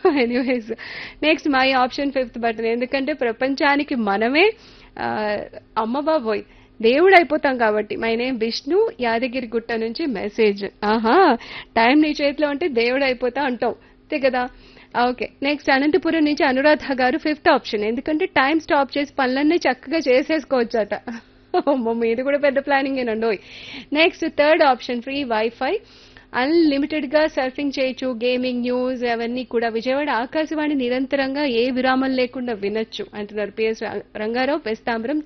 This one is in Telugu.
anyways next my option fifth button ఎందుకంటే ప్రపంచానికి మనమే ఆ, అమ్మ బాబోయ్ దేవుడు అయిపోతాం కాబట్టి మై నేమ్ విష్ణు యాదగిరి గుట్ట నుంచి మెసేజ్ ఆహా టైం నీ చేతిలో ఉంటే దేవుడు అయిపోతా అంటావు అంతే కదా ఓకే నెక్స్ట్ అనంతపురం నుంచి అనురాధ గారు ఫిఫ్త్ ఆప్షన్ ఎందుకంటే టైం స్టాప్ చేసి పనులన్నీ చక్కగా చేసేసుకోవచ్చట అమ్మో, మీది కూడా పెద్ద ప్లానింగ్ ఏనండోయ్ next third option free wifi unlimited గా సర్ఫింగ్ చేయొచ్చు గేమింగ్ న్యూస్ అవన్నీ కూడా విజయవాడ ఆకాశవాణి నిరంతరంగా ఏ విరామం లేకుండా వినొచ్చు అంటున్నారు పిఎస్ రంగారావు పెస్తాంబరం